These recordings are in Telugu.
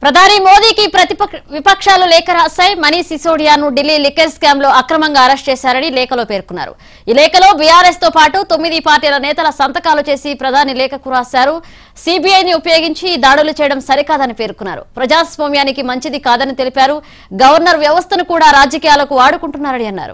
ప్రధాని మోదీకి ప్రతిపక్ష విపక్షాలు లేఖ రాశాయి మనీష్ సిసోడియాను ఢిల్లీ లిక్కర్ స్కామ్ లో అక్రమంగా అరెస్ట్ చేశారని లేఖలో పేర్కొన్నారు ఈ లేఖలో బీఆర్ఎస్ తో పాటు తొమ్మిది పార్టీల నేతల సంతకాలు చేసి ప్రధాని లేఖకు రాశారు సిబిఐని ఉపయోగించి ఈ దాడులు చేయడం సరికాదని పేర్కొన్నారు ప్రజాస్వామ్యానికి మంచిది కాదని తెలిపారు గవర్నర్ వ్యవస్థను కూడా రాజకీయాలకు వాడుకుంటున్నారని అన్నారు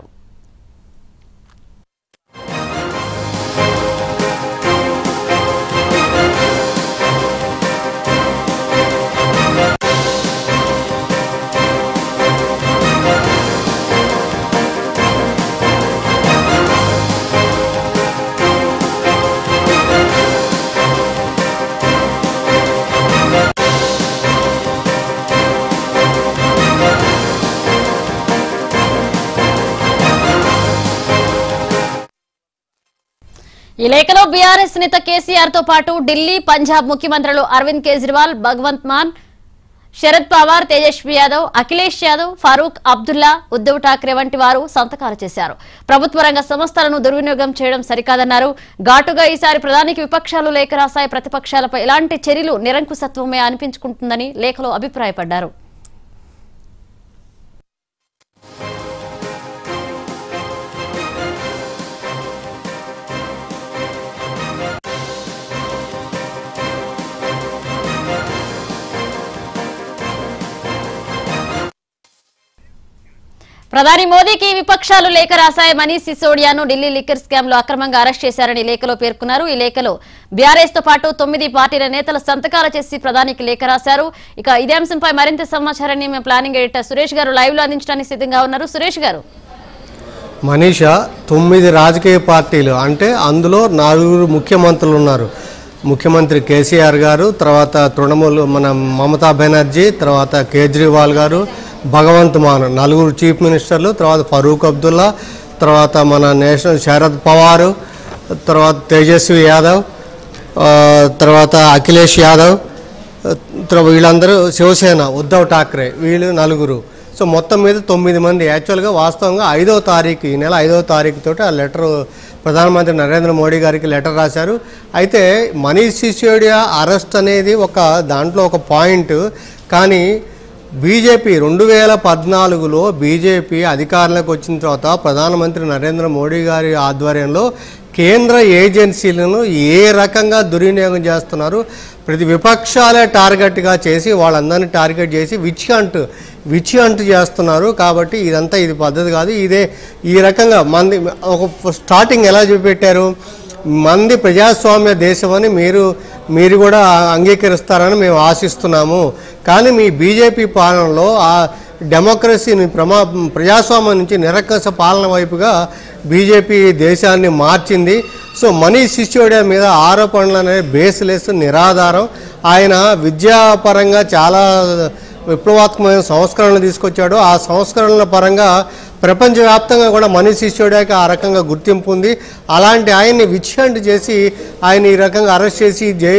ఈ లేఖలో బీఆర్ఎస్ నేత కేసీఆర్ తో పాటు ఢిల్లీ పంజాబ్ ముఖ్యమంత్రులు అరవింద్ కేజ్రీవాల్ భగవంత్ మాన్ శరద్ పవార్ తేజస్వి యాదవ్ అఖిలేష్ యాదవ్ ఫరూక్ అబ్దుల్లా ఉద్దవ్ ఠాక్రే వంటి వారు సంతకాలు చేశారు ప్రభుత్వ రంగ సంస్థలను దుర్వినియోగం చేయడం సరికాదన్నారు ఘాటుగా ఈసారి ప్రధానికి విపక్షాలు లేఖ రాశాయి ప్రతిపక్షాలపై ఇలాంటి చర్యలు నిరంకుశత్వమే అనిపించుకుంటుందని లేఖలో అభిప్రాయపడ్డారు ప్రధాని మోదీకి విపక్షాలు లేఖ రాశాయి మనీష్ సిసోడియాను ఢిల్లీ లిక్కర్ స్కామ్ లో అక్రమంగా అరెస్ట్ చేశారని లేఖలో పేర్కొన్నారు ఈ లేఖలో బీఆర్ఎస్ తో పాటు తొమ్మిది పార్టీల నేతల సంతకాలు చేసి ప్రధానికి లేఖ రాశారు ఇక ఇదే అంశంపై మరింత సమాచారాన్ని మేము ప్లానింగ్ ఎడిటర్ సురేష్ గారు లైవ్ లో అందించడానికి సిద్ధంగా ఉన్నారు సురేష్ గారు మనీష తొమ్మిది రాజకీయ పార్టీలు అంటే అందులో నలుగురు ముఖ్యమంత్రులు ఉన్నారు ముఖ్యమంత్రి కేసీఆర్ గారు తర్వాత తృణమూల్ మన మమతా బెనర్జీ తర్వాత కేజ్రీవాల్ గారు భగవంత్ మాన్ నలుగురు చీఫ్ మినిస్టర్లు తర్వాత ఫరూక్ అబ్దుల్లా తర్వాత మన నేషనల్ శరద్ పవార్ తర్వాత తేజస్వి యాదవ్ ఆ, తర్వాత అఖిలేష్ యాదవ్ తర్వాత వీళ్ళందరూ శివసేన ఉద్ధవ్ ఠాక్రే వీళ్ళు నలుగురు సో మొత్తం మీద తొమ్మిది మంది యాక్చువల్గా వాస్తవంగా ఐదవ తారీఖు ఈ నెల ఐదవ తారీఖు తోటి ఆ లెటర్ ప్రధానమంత్రి నరేంద్ర మోడీ గారికి లెటర్ రాశారు అయితే మనీష్ సిసోడియా అరెస్ట్ అనేది ఒక దాంట్లో ఒక పాయింట్ కానీ బీజేపీ రెండు వేల పద్నాలుగులో బీజేపీ అధికారంలోకి వచ్చిన తర్వాత ప్రధానమంత్రి నరేంద్ర మోడీ గారి ఆధ్వర్యంలో కేంద్ర ఏజెన్సీలను ఏ రకంగా దుర్వినియోగం చేస్తున్నారు ప్రతి విపక్షాలే టార్గెట్గా చేసి వాళ్ళందరినీ టార్గెట్ చేసి విచ్ హంట్ విచ్ హంట్ చేస్తున్నారు కాబట్టి ఇదంతా ఇది పద్ధతి కాదు ఇదే ఈ రకంగా మంది ఒక స్టార్టింగ్ ఎలా చూపెట్టారు మంది ప్రజాస్వామ్య దేశం అని మీరు మీరు కూడా అంగీకరిస్తారని మేము ఆశిస్తున్నాము కానీ మీ బీజేపీ పాలనలో ఆ డెమోక్రసీని ప్రమా ప్రజాస్వామ్యం నుంచి నిరక్కస పాలన వైపుగా బీజేపీ దేశాన్ని మార్చింది సో మనీష్ సిసోడియా మీద ఆరోపణలు అనేది బేస్లెస్ నిరాధారం ఆయన విద్యాపరంగా చాలా విప్లవాత్మకమైన సంస్కరణలు తీసుకొచ్చాడు ఆ సంస్కరణల పరంగా ప్రపంచవ్యాప్తంగా కూడా మనీష్ సిసోడియాకి ఆ రకంగా గుర్తింపు ఉంది అలాంటి ఆయన్ని విచ్ఛేంట్ చేసి ఆయన ఈ రకంగా అరెస్ట్ చేసి జై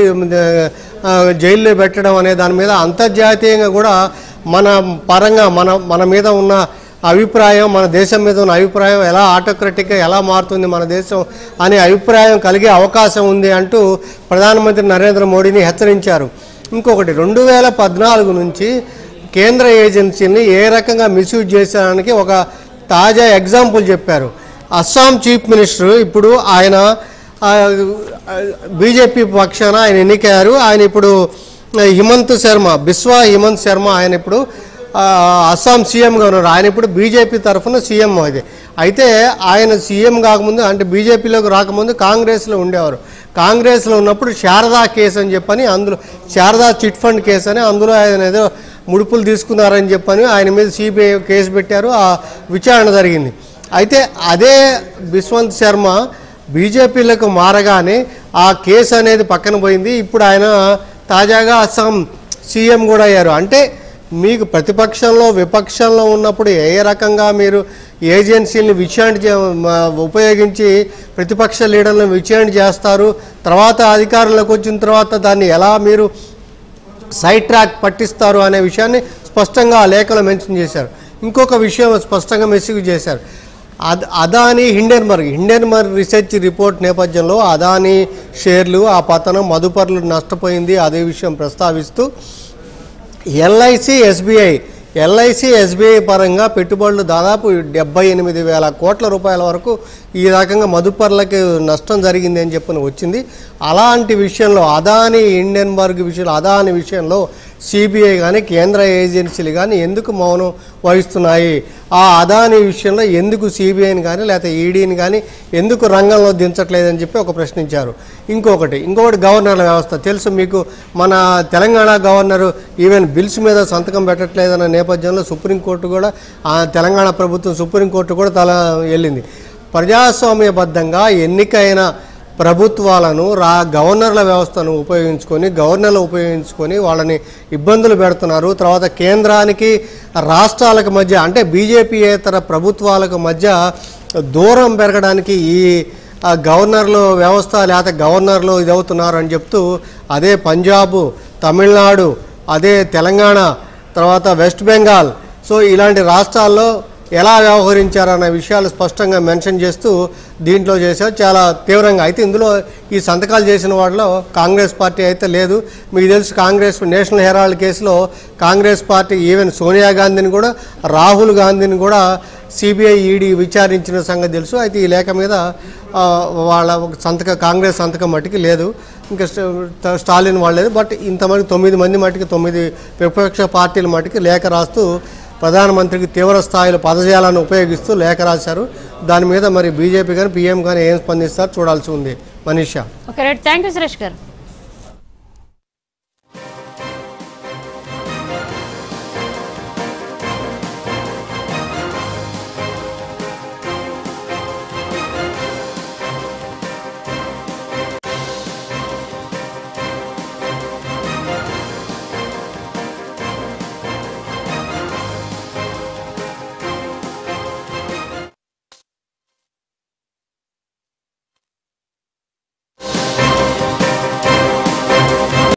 ఆ, జైల్లో పెట్టడం అనే దాని మీద అంతర్జాతీయంగా కూడా మన పరంగా మన మన మీద ఉన్న అభిప్రాయం మన దేశం మీద ఉన్న అభిప్రాయం ఎలా ఆటోక్రటిక్గా ఎలా మారుతుంది మన దేశం అనే అభిప్రాయం కలిగే అవకాశం ఉంది అంటూ ప్రధానమంత్రి నరేంద్ర మోడీని హెచ్చరించారు ఇంకొకటి రెండు వేల పద్నాలుగు నుంచి కేంద్ర ఏజెన్సీని ఏ రకంగా మిస్యూజ్ చేసడానికి ఒక తాజా ఎగ్జాంపుల్ చెప్పారు అస్సాం చీఫ్ మినిస్టర్ ఇప్పుడు ఆయన ఆ, బీజేపీ పక్షాన ఆయన ఎన్నికయ్యారు ఆయన ఇప్పుడు హిమంత్ శర్మ బిస్వా హిమంత్ శర్మ ఆయన ఇప్పుడు ఆ, అస్సాం సీఎంగా ఉన్నారు ఆయన ఇప్పుడు బీజేపీ తరఫున సీఎం అది అయితే ఆయన సీఎం కాకముందు అంటే బీజేపీలోకి రాకముందు కాంగ్రెస్లో ఉండేవారు కాంగ్రెస్లో ఉన్నప్పుడు శారదా కేసు అని చెప్పని అందులో శారదా చిట్ ఫండ్ కేసు అని అందులో ఆయన ఏదో ముడుపులు తీసుకున్నారని చెప్పని ఆయన మీద సిబిఐ కేసు పెట్టారు ఆ విచారణ జరిగింది అయితే అదే బిస్వంత్ శర్మ బీజేపీలకు మారగానే ఆ కేసు అనేది పక్కన పోయింది ఇప్పుడు ఆయన తాజాగా అస్సాం సీఎం కూడా అయ్యారు అంటే మీకు ప్రతిపక్షంలో విపక్షంలో ఉన్నప్పుడు ఏ రకంగా మీరు ఏజెన్సీలను విచారణ చే మ- ఉపయోగించి ప్రతిపక్ష లీడర్లను విచారణ చేస్తారు తర్వాత అధికారంలోకి వచ్చిన తర్వాత దాన్ని ఎలా మీరు సైడ్ ట్రాక్ పట్టిస్తారు అనే విషయాన్ని స్పష్టంగా ఆ లేఖలో మెన్షన్ చేశారు ఇంకొక విషయం స్పష్టంగా మెసేజ్ చేశారు అద్ Adani Hindenburg Hindenburg research report నేపథ్యంలో అదానీ షేర్లు ఆ పతనం మదుపర్లు నష్టపోయింది అదే విషయం ప్రస్తావిస్తూ ఎల్ఐసి ఎస్బీఐ ఎల్ఐసి ఎస్బీఐ పరంగా పెట్టుబడులు దాదాపు డెబ్బై ఎనిమిది వేల కోట్ల రూపాయల వరకు ఈ రకంగా మదుపర్లకి నష్టం జరిగింది అని చెప్పని వచ్చింది అలాంటి విషయంలో అదాని ఇండియన్బర్గ్ విషయంలో అదాని విషయంలో సిబిఐ కానీ కేంద్ర ఏజెన్సీలు కానీ ఎందుకు మౌనం వహిస్తున్నాయి ఆ అదాని విషయంలో ఎందుకు సిబిఐని కానీ లేకపోతే ఈడీని కానీ ఎందుకు రంగంలో దించట్లేదని చెప్పి ఒక ప్రశ్నించారు ఇంకొకటి ఇంకొకటి గవర్నర్ల వ్యవస్థ తెలుసు మీకు మన తెలంగాణ గవర్నరు ఈవెన్ బిల్స్ మీద సంతకం పెట్టట్లేదన్న నేపథ్యంలో సుప్రీంకోర్టు కూడా ఆ తెలంగాణ ప్రభుత్వం సుప్రీంకోర్టు కూడా తల వెళ్ళింది ప్రజాస్వామ్యబద్ధంగా ఎన్నికైన ప్రభుత్వాలను రా గవర్నర్ల వ్యవస్థను ఉపయోగించుకొని గవర్నర్లు ఉపయోగించుకొని వాళ్ళని ఇబ్బందులు పెడుతున్నారు తర్వాత కేంద్రానికి రాష్ట్రాలకు మధ్య అంటే బీజేపీయేతర ప్రభుత్వాలకు మధ్య దూరం పెరగడానికి ఈ ఆ గవర్నర్లు వ్యవస్థ లేకపోతే గవర్నర్లు ఇదవుతున్నారు అని చెప్తూ అదే పంజాబ్ తమిళనాడు అదే తెలంగాణ తర్వాత వెస్ట్ బెంగాల్ సో ఇలాంటి రాష్ట్రాల్లో ఎలా వ్యవహరించారన్న విషయాలు స్పష్టంగా మెన్షన్ చేస్తూ దీంట్లో చేశారు చాలా తీవ్రంగా అయితే ఇందులో ఈ సంతకాలు చేసిన వాళ్ళలో కాంగ్రెస్ పార్టీ అయితే లేదు మీకు తెలుసు కాంగ్రెస్ నేషనల్ హెరాల్డ్ కేసులో కాంగ్రెస్ పార్టీ ఈవెన్ సోనియా గాంధీని కూడా రాహుల్ గాంధీని కూడా సిబిఐ ఈడీ విచారించిన సంగతి తెలుసు అయితే ఈ లేఖ మీద ఆ, వాళ్ళ ఒక సంతక కాంగ్రెస్ సంతకం మట్టుకి లేదు ఇంకా స్ట- స్టాలిన్ వాళ్ళు లేదు బట్ ఇంతమంది తొమ్మిది మంది మట్టుకి తొమ్మిది విపక్ష పార్టీల మట్టుకి లేఖ రాస్తూ ప్రధానమంత్రికి తీవ్ర స్థాయిలో పదజాలాన్ని ఉపయోగిస్తూ లేఖ రాశారు దాని మీద మరి బీజేపీ కానీ పీఎం కానీ ఏం స్పందిస్తారు చూడాల్సి ఉంది Manisha okay right thank you Suresh గారు